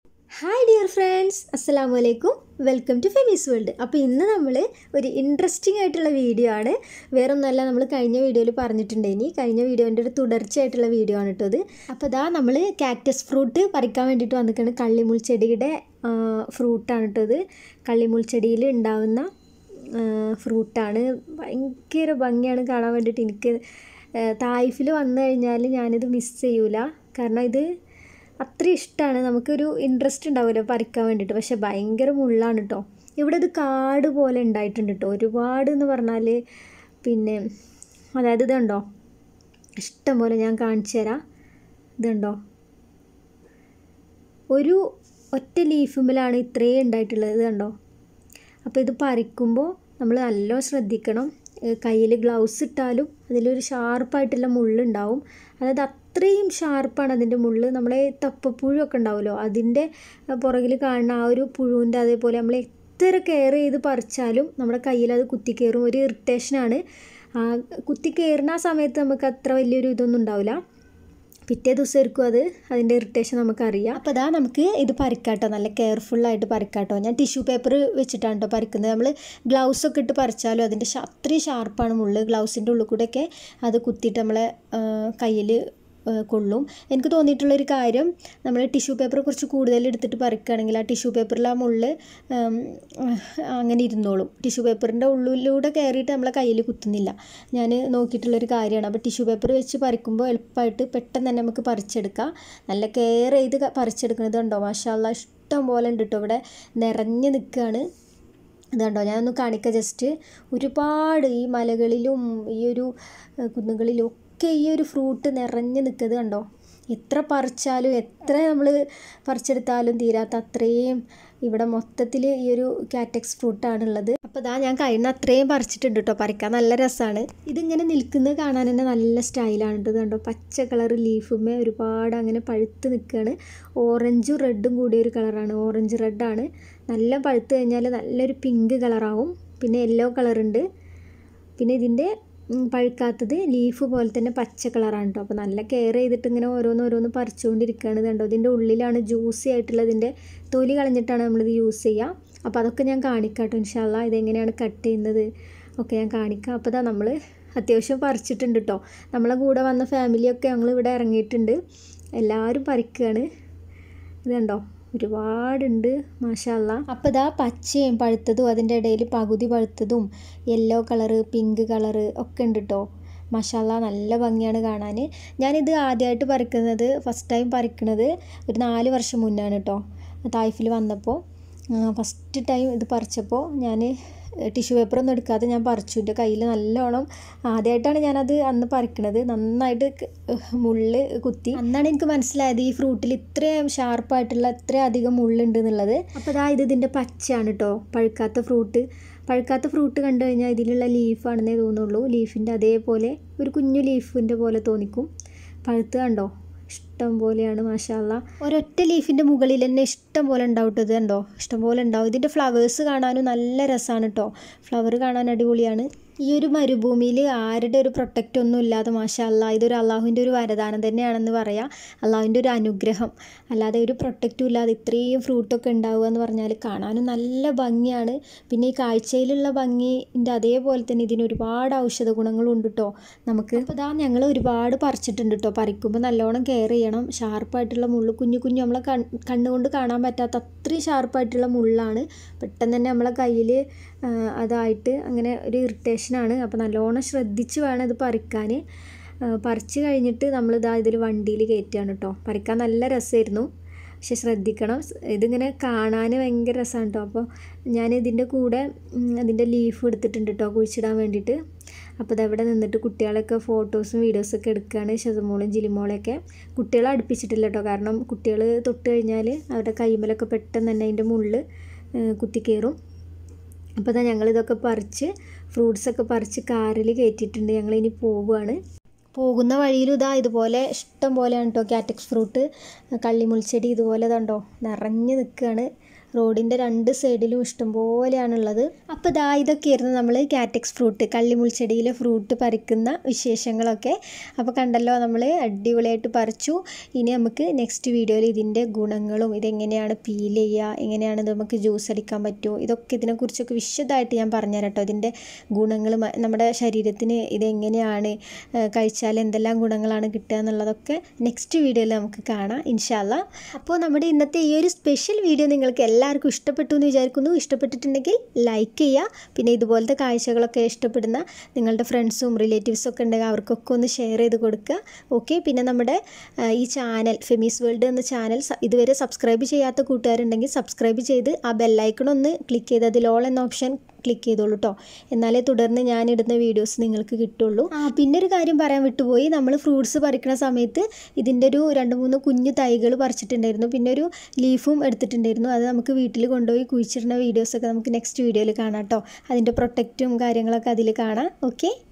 hi dear friends അസ്സലാമു അലൈക്കും welcome to Femi's world അപ്പോൾ ഇന്ന് നമ്മൾ ഒരു ഇൻട്രസ്റ്റിംഗ് ആയിട്ടുള്ള വീഡിയോ ആണ് വേറെ ഒന്നല്ല നമ്മൾ കഴിഞ്ഞ വീഡിയോയിൽ പറഞ്ഞിട്ടുണ്ട് ഇനി കഴിഞ്ഞ വീഡിയോൻ്റെ ഒരു തുടർച്ചയായിട്ടുള്ള വീഡിയോ ആണ് കേട്ടോ ഇത് അപ്പോൾ ഇതാ നമ്മൾ കാക്ടസ് ഫ്രൂട്ട് പറിക്കാൻ വേണ്ടിയിട്ട് വന്നിട്ടാണ് കള്ളിമുൾ ചെടിയുടെ ഫ്രൂട്ടാണ് കേട്ടോ ഇത് കള്ളിമുൾ ചെടിയിൽ ഉണ്ടാവുന്ന ഫ്രൂട്ടാണ് ഭയങ്കര ഭംഗിയാണ് കാണാൻ വേണ്ടിയിട്ട് എനിക്ക് തായ്ഫിൽ വന്നു കഴിഞ്ഞാൽ ഞാനിത് മിസ് ചെയ്യൂല കാരണം ഇത് അത്രയും ഇഷ്ടമാണ് നമുക്കൊരു ഇൻട്രസ്റ്റ് ഉണ്ടാവുമല്ലോ പറിക്കാൻ വേണ്ടിയിട്ട് പക്ഷെ ഭയങ്കര മുള്ളാണ് കേട്ടോ ഇവിടെ ഇത് കാട് പോലെ ഉണ്ടായിട്ടുണ്ട് കേട്ടോ ഒരുപാട് എന്ന് പറഞ്ഞാൽ പിന്നെ അതായത് ഇതുണ്ടോ ഇഷ്ടം പോലെ ഞാൻ കാണിച്ചു തരാം ഇതുണ്ടോ ഒരു ഒറ്റ ലീഫുമ്പിലാണ് ഇത്രയും ഉണ്ടായിട്ടുള്ളത് ഇത് കണ്ടോ അപ്പോൾ ഇത് പറിക്കുമ്പോൾ നമ്മൾ നല്ലോണം ശ്രദ്ധിക്കണം കയ്യിൽ ഗ്ലൗസ് ഇട്ടാലും അതിലൊരു ഷാർപ്പായിട്ടുള്ള മുള്ളുണ്ടാവും അതായത് അത്രയും ഷാർപ്പാണ് അതിൻ്റെ മുള്ള് നമ്മളെ തപ്പപ്പുഴുവൊക്കെ ഉണ്ടാവുമല്ലോ അതിൻ്റെ പുറകിൽ കാണുന്ന ആ ഒരു പുഴുവിൻ്റെ അതേപോലെ നമ്മൾ എത്ര കെയർ ചെയ്ത് പറിച്ചാലും നമ്മുടെ കയ്യിൽ അത് കുത്തിക്കയറും ഒരു ഇറിറ്റേഷനാണ് ആ കുത്തിക്കയറുന്ന ആ സമയത്ത് നമുക്ക് അത്ര വലിയൊരു ഇതൊന്നും ഉണ്ടാവില്ല പിറ്റേ ദിവസമായിരിക്കും അത് അതിൻ്റെ ഇറിറ്റേഷൻ നമുക്കറിയാം അപ്പോൾ അതാ നമുക്ക് ഇത് പറിക്കാട്ടോ നല്ല കെയർഫുള്ളായിട്ട് പറിക്കാട്ടോ ഞാൻ ടിഷ്യൂ പേപ്പർ വെച്ചിട്ടാണ് കേട്ടോ പറിക്കുന്നത് നമ്മൾ ഗ്ലൗസ് ഒക്കെ ഇട്ട് പറിച്ചാലും അതിൻ്റെ അത്രയും ഷാർപ്പാണ് മുള്ള് ഗ്ലൗസിൻ്റെ ഉള്ളിൽ കൂടെയൊക്കെ അത് കുത്തിയിട്ട് നമ്മളെ കയ്യിൽ കൊള്ളും എനിക്ക് തോന്നിയിട്ടുള്ളൊരു കാര്യം നമ്മൾ ടിഷ്യൂ പേപ്പർ കുറച്ച് കൂടുതൽ എടുത്തിട്ട് പറിക്കുകയാണെങ്കിൽ ആ ടിഷ്യൂ പേപ്പറിൽ ആ മുള്ള് അങ്ങനെ ഇരുന്നോളും ടിഷ്യൂ പേപ്പറിൻ്റെ ഉള്ളിലൂടെ കയറിയിട്ട് നമ്മളെ കയ്യിൽ കുത്തുന്നില്ല ഞാൻ നോക്കിയിട്ടുള്ളൊരു കാര്യമാണ് അപ്പോൾ ടിഷ്യൂ പേപ്പർ വെച്ച് പറിക്കുമ്പോൾ എളുപ്പമായിട്ട് പെട്ടെന്ന് തന്നെ നമുക്ക് പറിച്ചെടുക്കാം നല്ല കെയർ ചെയ്ത് പറിച്ചെടുക്കുന്നത് ഉണ്ടോ മാഷാല്ല ഇഷ്ടം പോലെ ഉണ്ട് കേട്ടോ ഇവിടെ നിറഞ്ഞ് നിൽക്കുകയാണ് ഇതുണ്ടോ ഞാനൊന്ന് കാണിക്കാം ജസ്റ്റ് ഒരുപാട് ഈ മലകളിലും ഈ ഒരു കുന്നുകളിലും ഒക്കെ ഈ ഒരു ഫ്രൂട്ട് നിറഞ്ഞ് നിൽക്കുന്നത് കണ്ടോ എത്ര പറിച്ചാലും എത്ര നമ്മൾ പറിച്ചെടുത്താലും തീരാത്ത അത്രയും ഇവിടെ മൊത്തത്തിൽ ഈ ഒരു കാറ്റക്സ് ഫ്രൂട്ടാണുള്ളത് അപ്പോൾ ഇതാ ഞാൻ കഴിയുന്ന അത്രയും പറിച്ചിട്ടുണ്ട് കേട്ടോ പറിക്കാൻ നല്ല രസമാണ് ഇതിങ്ങനെ നിൽക്കുന്നത് കാണാൻ തന്നെ നല്ല സ്റ്റൈലാണ് കേട്ടോ കണ്ടോ പച്ച കളർ ലീഫുമേ ഒരുപാട് അങ്ങനെ പഴുത്ത് നിൽക്കുകയാണ് ഓറഞ്ചും റെഡും കൂടിയ ഒരു കളറാണ് ഓറഞ്ച് റെഡാണ് നല്ല പഴുത്ത് കഴിഞ്ഞാൽ നല്ലൊരു പിങ്ക് കളറാവും പിന്നെ യെല്ലോ കളറുണ്ട് പിന്നെ ഇതിൻ്റെ പഴുക്കാത്തത് ലീഫ് പോലെ തന്നെ പച്ച കളറാണ് കേട്ടോ അപ്പോൾ നല്ല കെയർ ചെയ്തിട്ട് ഇങ്ങനെ ഓരോന്ന് ഓരോന്ന് പറിച്ചുകൊണ്ടിരിക്കുകയാണ് കണ്ടോ ഇതിൻ്റെ ഉള്ളിലാണ് ജ്യൂസി ആയിട്ടുള്ള ഇതിൻ്റെ തൊലി കളഞ്ഞിട്ടാണ് നമ്മളിത് യൂസ് ചെയ്യുക അപ്പോൾ അതൊക്കെ ഞാൻ കാണിക്കാം കേട്ടോ ഇൻഷാല്ല ഇതെങ്ങനെയാണ് കട്ട് ചെയ്യുന്നത് ഒക്കെ ഞാൻ കാണിക്കാം അപ്പോൾ ഇതാ നമ്മൾ അത്യാവശ്യം പറിച്ചിട്ടുണ്ട് കേട്ടോ നമ്മളെ കൂടെ വന്ന ഫാമിലിയൊക്കെ ഞങ്ങൾ ഇവിടെ ഇറങ്ങിയിട്ടുണ്ട് എല്ലാവരും പറിക്കുകയാണ് ഇത് കണ്ടോ ഒരുപാടുണ്ട് മാഷല്ല അപ്പോൾ ഇതാ പച്ചയും പഴുത്തതും അതിൻ്റെ ഇടയിൽ പകുതി പഴുത്തതും യെല്ലോ കളറ് പിങ്ക് കളറ് ഒക്കെ ഉണ്ട് കേട്ടോ മഷാല നല്ല ഭംഗിയാണ് കാണാൻ ഞാനിത് ആദ്യമായിട്ട് പറിക്കുന്നത് ഫസ്റ്റ് ടൈം പറിക്കുന്നത് ഒരു നാല് വർഷം മുന്നാണ് കേട്ടോ തായ്ഫിൽ വന്നപ്പോൾ ഫസ്റ്റ് ടൈം ഇത് പറിച്ചപ്പോൾ ഞാൻ ടിഷ്യൂ പേപ്പറൊന്നും എടുക്കാതെ ഞാൻ പറിച്ചു എൻ്റെ കയ്യിൽ നല്ലോണം ആദ്യമായിട്ടാണ് ഞാനത് അന്ന് പറിക്കണത് നന്നായിട്ട് മുള്ള് കുത്തി അന്നാണ് എനിക്ക് മനസ്സിലായത് ഈ ഫ്രൂട്ടിൽ ഇത്രയും ഷാർപ്പായിട്ടുള്ള ഇത്രയും അധികം മുള്ളുണ്ട് എന്നുള്ളത് അപ്പോൾ അതാ ഇത് ഇതിൻ്റെ പച്ചയാണ് കേട്ടോ പഴുക്കാത്ത ഫ്രൂട്ട് പഴുക്കാത്ത ഫ്രൂട്ട് കണ്ടു കഴിഞ്ഞാൽ ഇതിലുള്ള ലീഫാണെന്നേ തോന്നുള്ളൂ ലീഫിൻ്റെ അതേപോലെ ഒരു കുഞ്ഞു ലീഫിൻ്റെ പോലെ തോന്നിക്കും പഴുത്ത് കണ്ടോ ഇഷ്ടം പോലെയാണ് മാഷാല്ല ഒരൊറ്റ ലീഫിൻ്റെ മുകളിൽ തന്നെ ഇഷ്ടം പോലെ ഉണ്ടാവും കേട്ടോ ഇത് കണ്ടോ ഇഷ്ടം പോലെ ഉണ്ടാവും ഇതിൻ്റെ ഫ്ലവേഴ്സ് കാണാനും നല്ല രസമാണ് കേട്ടോ ഫ്ലവർ കാണാൻ അടിപൊളിയാണ് ഈ ഒരു മരുഭൂമിയിൽ ആരുടെ ഒരു പ്രൊട്ടക്റ്റ് ഒന്നും ഇല്ലാതെ മാഷാല്ല ഇതൊരു അള്ളാഹുവിൻ്റെ ഒരു വരദാനം തന്നെയാണെന്ന് പറയാം അള്ളാഹുവിൻ്റെ ഒരു അനുഗ്രഹം അല്ലാതെ ഒരു പ്രൊട്ടക്റ്റും ഇല്ലാതെ ഇത്രയും ഫ്രൂട്ടൊക്കെ ഉണ്ടാവുക എന്ന് പറഞ്ഞാൽ കാണാനും നല്ല ഭംഗിയാണ് പിന്നെ ഈ കാഴ്ചയിലുള്ള ഭംഗിൻ്റെ അതേപോലെ തന്നെ ഇതിന് ഒരുപാട് ഔഷധ ഗുണങ്ങളുണ്ട് കേട്ടോ നമുക്ക് അപ്പോൾ ഇതാ ഞങ്ങൾ ഒരുപാട് പറിച്ചിട്ടുണ്ട് കേട്ടോ പറിക്കുമ്പോൾ നല്ലോണം കെയർ ചെയ്യണം ഷാർപ്പായിട്ടുള്ള മുള്ള് കുഞ്ഞു കുഞ്ഞു നമ്മളെ കൺ കണ്ണുകൊണ്ട് കാണാൻ പറ്റാത്ത അത്രയും ഷാർപ്പായിട്ടുള്ള മുള്ളാണ് പെട്ടെന്ന് തന്നെ നമ്മളെ കയ്യിൽ അതായിട്ട് അങ്ങനെ ഒരു ഇറിറ്റേഷനാണ് അപ്പോൾ നല്ലോണം ശ്രദ്ധിച്ച് വേണം ഇത് പറിക്കാൻ പറിച്ച് കഴിഞ്ഞിട്ട് നമ്മളിതാ ഇതിൽ വണ്ടിയിൽ കയറ്റുകയാണ് കേട്ടോ പറിക്കാൻ നല്ല രസമായിരുന്നു പക്ഷെ ശ്രദ്ധിക്കണം ഇതിങ്ങനെ കാണാൻ ഭയങ്കര രസമാണ് കേട്ടോ അപ്പോൾ ഞാൻ ഇതിൻ്റെ കൂടെ അതിൻ്റെ ലീഫ് എടുത്തിട്ടുണ്ട് കേട്ടോ കുഴിച്ചിടാൻ വേണ്ടിയിട്ട് അപ്പോൾ ഇതവിടെ നിന്നിട്ട് കുട്ടികളൊക്കെ ഫോട്ടോസും വീഡിയോസൊക്കെ എടുക്കുകയാണ് ഷെസമോളും ജിലിമോളൊക്കെ കുട്ടികളെ അടുപ്പിച്ചിട്ടില്ല കേട്ടോ കാരണം കുട്ടികൾ തൊട്ട് കഴിഞ്ഞാൽ അവരുടെ കൈമലൊക്കെ പെട്ടെന്ന് തന്നെ അതിൻ്റെ മുള്ള് കുത്തിക്കയറും അപ്പോൾ ഇതാ ഞങ്ങളിതൊക്കെ പറിച്ച് ഫ്രൂട്ട്സൊക്കെ പറിച്ച് കാറിൽ കയറ്റിയിട്ടുണ്ട് ഞങ്ങളിനി പോവുകയാണ് പോകുന്ന വഴിയിലും ഇതാ ഇതുപോലെ ഇഷ്ടം പോലെയാണ് കേട്ടോ കാറ്റക്സ് ഫ്രൂട്ട് കള്ളിമുൾച്ചെടി ഇതുപോലെ ഇതുണ്ടോ നിറഞ്ഞ് നിൽക്കുകയാണ് റോഡിൻ്റെ രണ്ട് സൈഡിലും ഇഷ്ടംപോലെയാണുള്ളത് അപ്പോൾ ഇതാ ഇതൊക്കെയായിരുന്നു നമ്മൾ കാറ്റക്സ് ഫ്രൂട്ട് കള്ളിമുൾച്ചെടിയിലെ ഫ്രൂട്ട് പറിക്കുന്ന വിശേഷങ്ങളൊക്കെ അപ്പോൾ കണ്ടല്ലോ നമ്മൾ അടിപൊളിയായിട്ട് പറിച്ചു ഇനി നമുക്ക് നെക്സ്റ്റ് വീഡിയോയിൽ ഇതിൻ്റെ ഗുണങ്ങളും ഇതെങ്ങനെയാണ് പീൽ ചെയ്യുക എങ്ങനെയാണ് ഇത് നമുക്ക് ജ്യൂസ് അടിക്കാൻ പറ്റുമോ ഇതൊക്കെ ഇതിനെക്കുറിച്ചൊക്കെ വിശദമായിട്ട് ഞാൻ പറഞ്ഞുതരാം കേട്ടോ ഇതിൻ്റെ ഗുണങ്ങൾ നമ്മുടെ ശരീരത്തിന് ഇതെങ്ങനെയാണ് കഴിച്ചാൽ എന്തെല്ലാം ഗുണങ്ങളാണ് കിട്ടുക എന്നുള്ളതൊക്കെ നെക്സ്റ്റ് വീഡിയോയിൽ നമുക്ക് കാണാം ഇൻഷാല്ല അപ്പോൾ നമ്മുടെ ഇന്നത്തെ ഈ ഒരു സ്പെഷ്യൽ വീഡിയോ നിങ്ങൾക്ക് എല്ലാവർക്കും ഇഷ്ടപ്പെട്ടു എന്ന് വിചാരിക്കുന്നു ഇഷ്ടപ്പെട്ടിട്ടുണ്ടെങ്കിൽ ലൈക്ക് ചെയ്യുക പിന്നെ ഇതുപോലത്തെ കാഴ്ചകളൊക്കെ ഇഷ്ടപ്പെടുന്ന നിങ്ങളുടെ ഫ്രണ്ട്സും റിലേറ്റീവ്സും ഒക്കെ ഉണ്ടെങ്കിൽ അവർക്കൊക്കെ ഒന്ന് ഷെയർ ചെയ്ത് കൊടുക്കുക ഓക്കെ പിന്നെ നമ്മുടെ ഈ ചാനൽ ഫെമീസ് വേൾഡ് എന്ന ചാനൽ ഇതുവരെ സബ്സ്ക്രൈബ് ചെയ്യാത്ത കൂട്ടുകാരുണ്ടെങ്കിൽ സബ്സ്ക്രൈബ് ചെയ്ത് ആ ബെല്ലൈക്കൺ ഒന്ന് ക്ലിക്ക് ചെയ്ത് അതിൽ ഓൾ എന്ന ഓപ്ഷൻ ക്ലിക്ക് ചെയ്തോളൂ കേട്ടോ എന്നാലേ തുടർന്ന് ഞാനിടുന്ന വീഡിയോസ് നിങ്ങൾക്ക് കിട്ടുള്ളൂ ആ പിന്നെ ഒരു കാര്യം പറയാൻ വിട്ടുപോയി നമ്മൾ ഫ്രൂട്ട്സ് പറിക്കുന്ന സമയത്ത് ഇതിൻ്റെ ഒരു രണ്ട് മൂന്ന് കുഞ്ഞു തൈകൾ പറിച്ചിട്ടുണ്ടായിരുന്നു പിന്നെ ഒരു ലീഫും എടുത്തിട്ടുണ്ടായിരുന്നു അത് നമുക്ക് വീട്ടിൽ കൊണ്ടുപോയി കുഴിച്ചിടുന്ന വീഡിയോസൊക്കെ നമുക്ക് നെക്സ്റ്റ് വീഡിയോയിൽ കാണാം കേട്ടോ അതിൻ്റെ പ്രൊട്ടക്റ്റും കാര്യങ്ങളൊക്കെ അതിൽ കാണാം ഓക്കെ